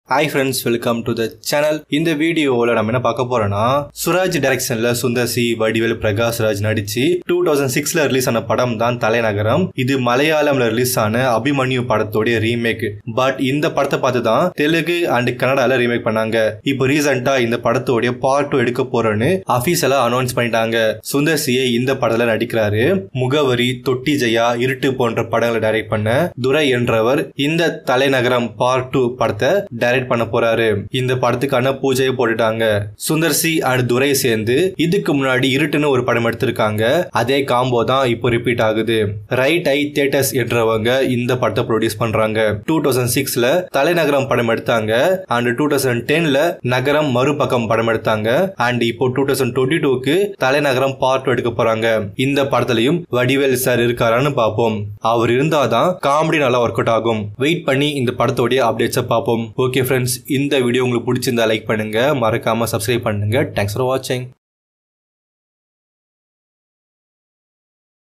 hi friends welcome to the channel இந்த வீடியோவில் நம்ம என்ன பார்க்க போறோம்னா சுராஜ் டைரக்ஷன்ல சுந்தர் சி வடிவேல் பிரகாஷ் ராஜ் நடிச்சு டூ தௌசண்ட் சிக்ஸ்ல ரிலீஸ் ஆன படம் தான் தலைநகரம் இது மலையாளம்ல ரிலீஸ் ஆன அபிமன்யு படத்தோடைய ரீமேக் பட் இந்த படத்தை பார்த்து தான் தெலுங்கு அண்ட் கன்னடால ரீமேக் பண்ணாங்க இப்போ ரீசெண்டா இந்த படத்தோடைய பார்ட் டூ எடுக்க போறோன்னு அபிஷியலா அனௌன்ஸ் பண்ணிட்டாங்க சுந்தர் சியை இந்த படத்துல நடிக்கிறாரு முகவரி தொட்டி ஜெயா இருட்டு போன்ற படங்களை டைரக்ட் பண்ண துரை என்றவர் இந்த தலைநகரம் பார்ட் டூ படத்தை டைரக்ட் பண்ண போறாரு இந்த படத்துக்கான பூஜையை போட்டுட்டாங்க சுந்தர் சி அண்ட் துரை சேர்ந்து இதுக்கு முன்னாடி இருட்டுன்னு ஒரு படம் எடுத்திருக்காங்க அதே காம்போ தான் இப்போ ரிப்பீட் ஆகுது ரைட் ஐ தேட்டர்ஸ் என்றவங்க இந்த படத்தை ப்ரொடியூஸ் பண்றாங்க டூ தௌசண்ட் சிக்ஸ்ல தலைநகரம் படம் எடுத்தாங்க அண்ட் டூ தௌசண்ட் டென்ல நகரம் மறுபக்கம் படம் எடுத்தாங்க அண்ட் இப்போ டூ தௌசண்ட் டுவெண்ட்டி டூக்கு தலைநகரம் பார்ட் டூ எடுக்க போறாங்க இந்த படத்துலயும் வடிவேல் சார் இருக்காரான்னு பார்ப்போம் அவர் இருந்தாதான் காமெடி நல்லா ஒர்க் அவுட் ஆகும் வெயிட் பண்ணி இந்த படத்தோடைய அப்டேட்ஸை பார்ப்போம் ஓகே ஃப்ரெண்ட்ஸ் இந்த வீடியோ உங்களுக்கு பிடிச்சிருந்தா லைக் பண்ணுங்க மறக்காம சப்ஸ்கிரைப் பண்ணுங்க தேங்க்ஸ் ஃபார் வாட்சிங்